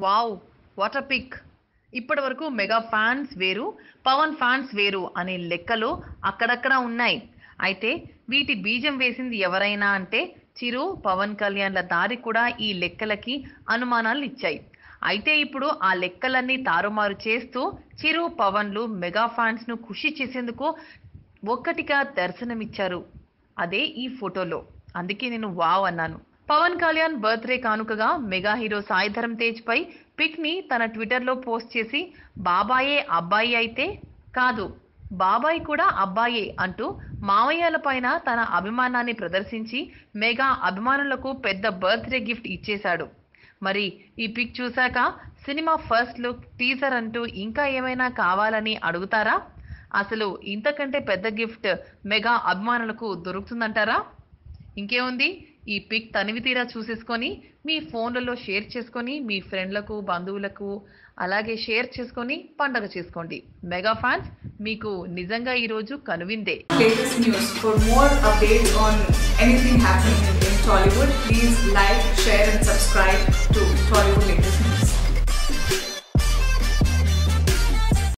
Wow what a pick ఇప్పటి వరకు mega fans వేరు పవన్ ఫ్యాన్స్ వేరు అనే లెక్కలు అక్కడక్కడ ఉన్నాయి అయితే వీటి బీజం వేసింది ఎవరైనా అంటే చిరు పవన్ కళ్యాణ్ల దారి కూడా ఈ లెక్కలకి అనుమానాలు ఇచ్చాయి అయితే ఇప్పుడు ఆ లెక్కలన్నీ తారుమారు చేస్తూ చిరు పవన్లు మెగా ఫ్యాన్స్ ను ఖుషి చేసేందుకు ఒక్కటిగా దర్శనమిచ్చారు అదే ఈ ఫోటోలో అందుకే నేను వావ్ అన్నాను పవన్ కళ్యాణ్ బర్త్డే కానుకగా మెగా హీరో సాయి ధరమ్ తేజ్ పై పిక్ ని తన ట్విట్టర్లో పోస్ట్ చేసి బాబాయే అబ్బాయి అయితే కాదు బాబాయ్ కూడా అబ్బాయే అంటూ మావయ్యల పైన తన అభిమానాన్ని ప్రదర్శించి మెగా అభిమానులకు పెద్ద బర్త్డే గిఫ్ట్ ఇచ్చేశాడు మరి ఈ పిక్ చూశాక సినిమా ఫస్ట్ లుక్ టీజర్ అంటూ ఇంకా ఏమైనా కావాలని అడుగుతారా అసలు ఇంతకంటే పెద్ద గిఫ్ట్ మెగా అభిమానులకు దొరుకుతుందంటారా ఇంకేముంది ఈ పిక్ తనివి తీరా చూసేసుకొని మీ ఫోన్లలో షేర్ చేసుకొని మీ ఫ్రెండ్లకు బంధువులకు అలాగే షేర్ చేసుకొని పండగ చేసుకోండి మెగా ఫ్యాన్స్ మీకు నిజంగా ఈరోజు కనువిందే latest news. For more updates on anything happening in Tollywood, please like, share, and subscribe to Tollywood Latest News.